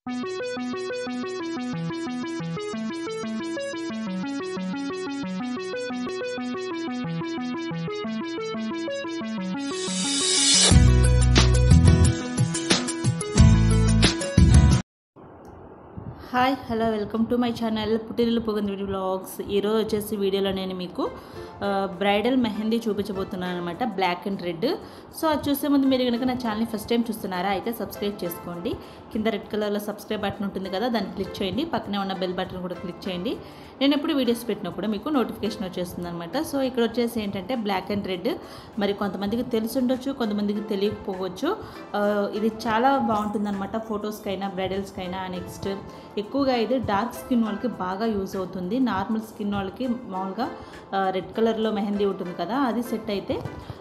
hi hello welcome to my channel పుట్టిల్లు పొగంది vlogs ఈరోజు వచ్చేసి వీడియోలో నేను మీకు ఆ, బ్రైడల్ మెహందీ చూపించబోతున్నాను అనమాట బ్లాక్ అండ్ రెడ్ సో అది చూసే ముందు మీరు కనుక నా ఛానల్ని ఫస్ట్ టైం చూస్తున్నారా అయితే సబ్స్క్రైబ్ చేసుకోండి కింద రెడ్ కలర్లో సబ్స్క్రైబ్ బటన్ ఉంటుంది కదా దాన్ని క్లిక్ చేయండి పక్కనే ఉన్న బెల్ బటన్ కూడా క్లిక్ చేయండి నేను ఎప్పుడు వీడియోస్ పెట్టినప్పుడు మీకు నోటిఫికేషన్ వచ్చేస్తుంది అనమాట సో ఇక్కడ వచ్చేసి ఏంటంటే బ్లాక్ అండ్ రెడ్ మరి కొంతమందికి తెలిసి ఉండొచ్చు కొంతమందికి తెలియకపోవచ్చు ఆ, ఇది చాలా బాగుంటుంది అనమాట ఫొటోస్కైనా బ్రైడల్స్కైనా నెక్స్ట్ ఎక్కువగా ఇది డార్క్ స్కిన్ వాళ్ళకి బాగా యూజ్ అవుతుంది నార్మల్ స్కిన్ వాళ్ళకి మామూలుగా రెడ్ కలర్లో మెహందీ ఉంటుంది కదా అది సెట్ అయితే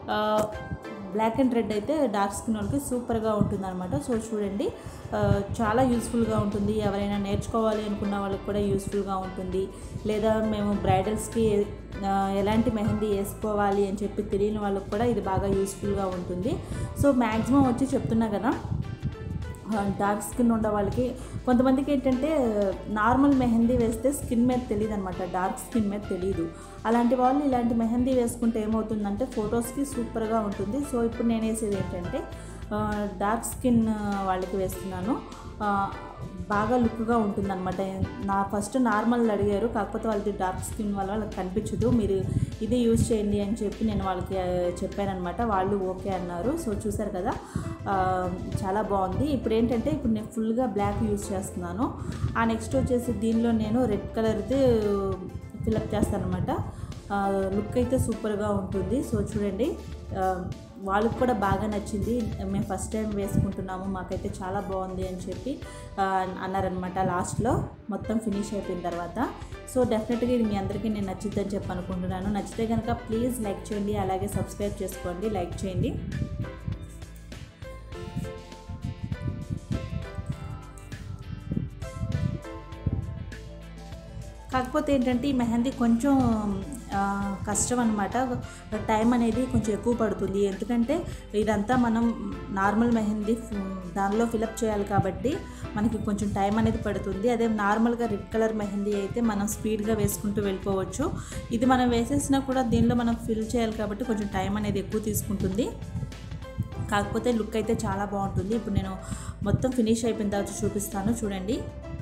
బ్లాక్ అండ్ రెడ్ అయితే డార్క్ స్కిన్ వాళ్ళకి సూపర్గా ఉంటుంది అనమాట సో చూడండి ఆ, చాలా యూస్ఫుల్గా ఉంటుంది ఎవరైనా నేర్చుకోవాలి అనుకున్న వాళ్ళకి కూడా యూస్ఫుల్గా ఉంటుంది లేదా మేము బ్రైడల్స్కి ఆ, ఎలాంటి మెహందీ వేసుకోవాలి అని చెప్పి తెలియని వాళ్ళకి కూడా ఇది బాగా యూస్ఫుల్గా ఉంటుంది సో మ్యాక్సిమం వచ్చి చెప్తున్నా కదా డార్క్ స్కిన్ ఉండే వాళ్ళకి కొంతమందికి ఏంటంటే నార్మల్ మెహందీ వేస్తే స్కిన్ మీద తెలియదు అనమాట డార్క్ స్కిన్ మీద తెలియదు అలాంటి వాళ్ళు ఇలాంటి మెహందీ వేసుకుంటే ఏమవుతుందంటే ఫొటోస్కి సూపర్గా ఉంటుంది సో ఇప్పుడు నేను వేసేది ఏంటంటే ఆ, డార్క్ స్కిన్ వాళ్ళకి వేస్తున్నాను ఆ, బాగా లుక్గా ఉంటుందన్నమాట నా ఫస్ట్ నార్మల్ అడిగారు కాకపోతే వాళ్ళది డార్క్ స్కిన్ వల్ల వాళ్ళకి కనిపించదు మీరు ఇదే యూజ్ చేయండి అని చెప్పి నేను వాళ్ళకి ఆ, చెప్పానన్నమాట వాళ్ళు ఓకే అన్నారు సో చూసారు కదా ఆ, చాలా బాగుంది ఇప్పుడు ఏంటంటే ఇప్పుడు నేను ఫుల్గా బ్లాక్ యూజ్ చేస్తున్నాను ఆ నెక్స్ట్ వచ్చేసి దీనిలో నేను రెడ్ కలర్ది ఫిలప్ చేస్తాను అనమాట లుక్ అయితే సూపర్గా ఉంటుంది సో చూడండి ఆ, వాళ్ళకి కూడా బాగా నచ్చింది మేము ఫస్ట్ టైం వేసుకుంటున్నాము మాకైతే చాలా బాగుంది అని చెప్పి ఆ, అన్నారనమాట లాస్ట్లో మొత్తం ఫినిష్ అయిపోయిన తర్వాత సో డెఫినెట్గా ఇది మీ అందరికీ నేను నచ్చుద్దని చెప్పి అనుకుంటున్నాను నచ్చితే కనుక ప్లీజ్ లైక్ చేయండి అలాగే సబ్స్క్రైబ్ చేసుకోండి లైక్ చేయండి కాకపోతే ఏంటంటే ఈ మెహందీ కొంచెం ఆ, కష్టం అనమాట టైం అనేది కొంచెం ఎక్కువ పడుతుంది ఎందుకంటే ఇదంతా మనం నార్మల్ మెహందీ ఫ్- దానిలో ఫిలప్ చేయాలి కాబట్టి మనకి కొంచెం టైం అనేది పడుతుంది అదే నార్మల్గా రెడ్ కలర్ మెహందీ అయితే మనం స్పీడ్గా వేసుకుంటూ వెళ్ళిపోవచ్చు ఇది మనం వేసేసినా కూడా దీనిలో మనం ఫిల్ చేయాలి కాబట్టి కొంచెం టైం అనేది ఎక్కువ తీసుకుంటుంది కాకపోతే లుక్ అయితే చాలా బాగుంటుంది ఇప్పుడు నేను మొత్తం ఫినిష్ అయిపోయిన తర్వాత చూపిస్తాను చూడండి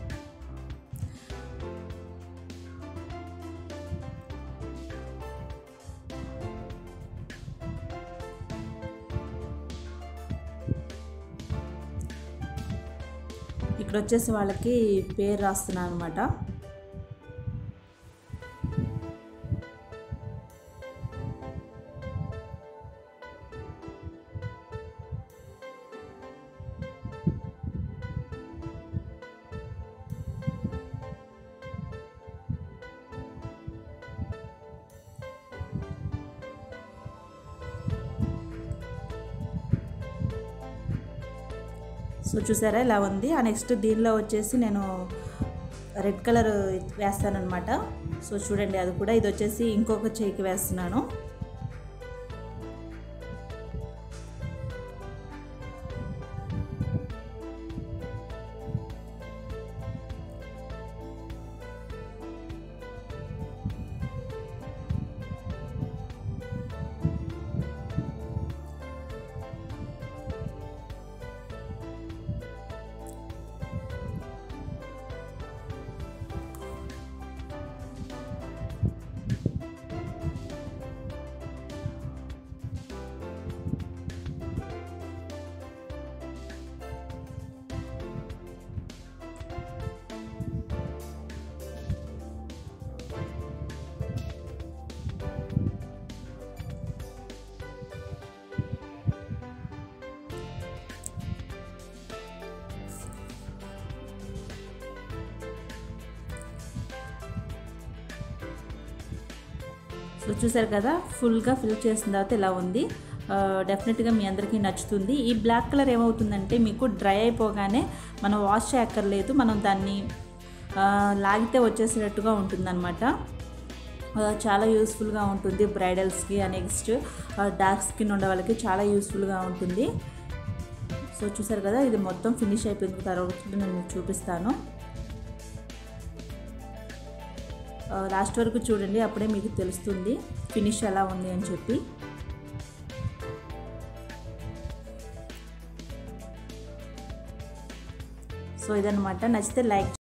ఇక్కడ వచ్చేసి వాళ్ళకి పేరు రాస్తున్నాను అనమాట సో చూసారా ఇలా ఉంది ఆ నెక్స్ట్ దీనిలో వచ్చేసి నేను రెడ్ కలర్ వేస్తానన్నమాట సో చూడండి అది కూడా ఇది వచ్చేసి ఇంకొక చేయికి వేస్తున్నాను సో చూసారు కదా ఫుల్గా ఫిల్ చేసిన తర్వాత ఇలా ఉంది డెఫినెట్గా మీ అందరికీ నచ్చుతుంది ఈ బ్లాక్ కలర్ ఏమవుతుందంటే మీకు డ్రై అయిపోగానే మనం వాష్ చేయక్కర్లేదు మనం దాన్ని ఆ, లాగితే వచ్చేసేటట్టుగా ఉంటుందన్నమాట ఆ, చాలా యూస్ఫుల్గా ఉంటుంది బ్రైడల్స్కి నెక్స్ట్ డార్క్ స్కిన్ ఉండే వాళ్ళకి చాలా యూస్ఫుల్గా ఉంటుంది సో చూసారు కదా ఇది మొత్తం ఫినిష్ అయిపోయింది తర్వాత నేను మీకు చూపిస్తాను లాస్ట్ వరకు చూడండి అప్పుడే మీకు తెలుస్తుంది ఫినిష్ ఎలా ఉంది అని చెప్పి సో ఇదనమాట నచ్చితే లైక్